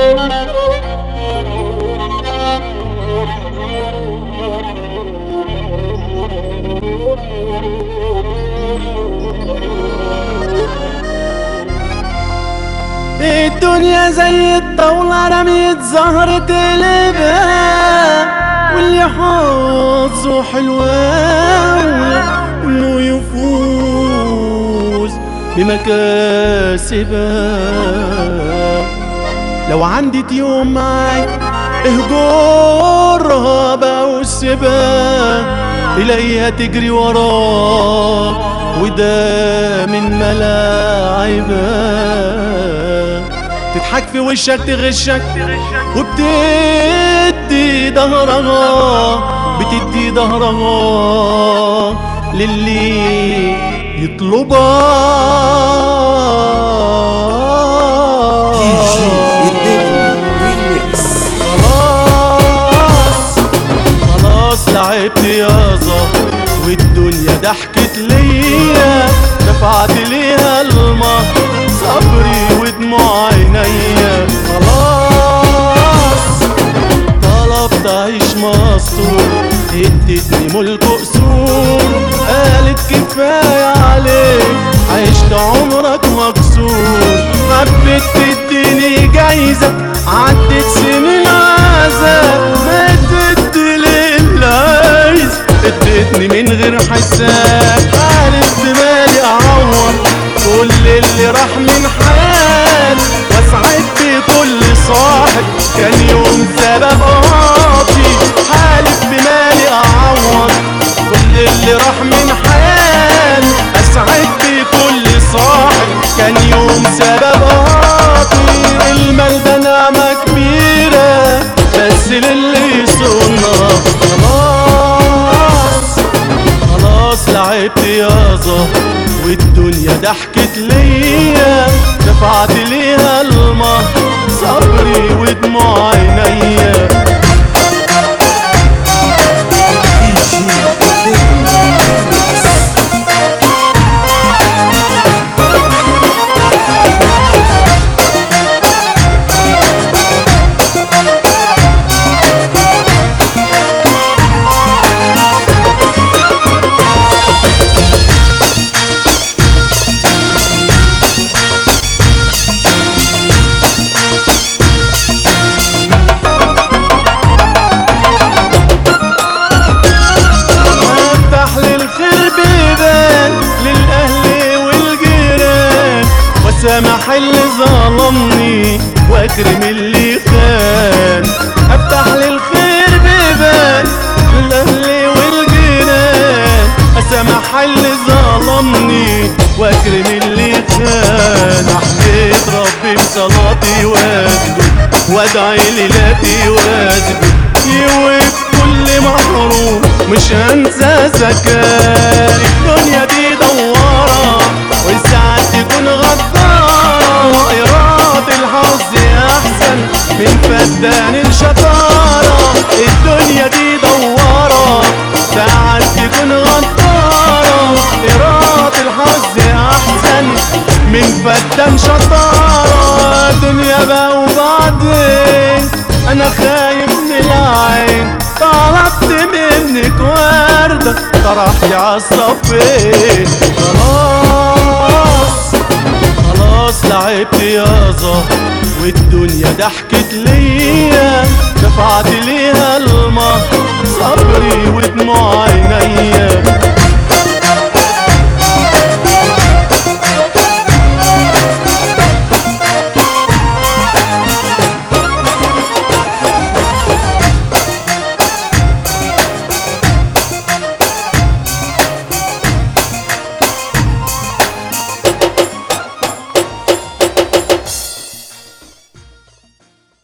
الدنيا زي الطاولة رميت زهرة الإبهام واللي حظه حلوة إنه يفوز بمكاسبها لو عندي يوم معاك اهجرها بقى وسيبها تلاقيها تجري وراك وده من ملاعبها تضحك في وشك تغشك وبتدي ظهرها بتدي ظهرها للي يطلبها خلاص خلاص لعبت يازا والدنيا ضحكت ليا دفعت ليها المهر صبري ودموع عينيا خلاص طلبت اعيش مستور ادتني ملك قصور قالت كفايه عليك عشت عمرك مكسور حبيت تديني جايزه عدت سنين عذاب ما اديت للعايز اديتني من غير حساب حالف بمالي اعوض كل اللي راح من حياتي واسعد بكل صاحب كان يوم سبب قاطي حالف بمالي اعوض كل اللي راح من حياتي اسعد بكل صاحب كان يوم سبب قاطي المال ده نعمة كبيرة بس للي يصونها خلاص خلاص لعبت يازا والدنيا ضحكت ليا دفعت ليها المهر صبري ودموع عينيا افتح للخير بيبان للاهل والجيران واسامح اللي ظلمني واكرم اللي خان افتح للخير بيبان للاهل والجيران اسامح اللي ظلمني واكرم اللي خان احمد ربي بصلاتي واسجد وادعي ليلاتي واسجد يوقف كل محروم مش هنسى زكاة الدنيا دي دوارة والساعات تكون غدارة إرادة الحظ أحسن من فدان الشطارة الدنيا دي دوارة ساعات تكون غدارة إرادة الحظ أحسن من فدان شطارة دنيا بقى وبعدين أنا خايف من العين طلبت منك وردة طرحتي عالصفين خلاص خلاص لعبت يازا والدنيا ضحكت ليا دفعت ليها المهر صبري ودموع عينيا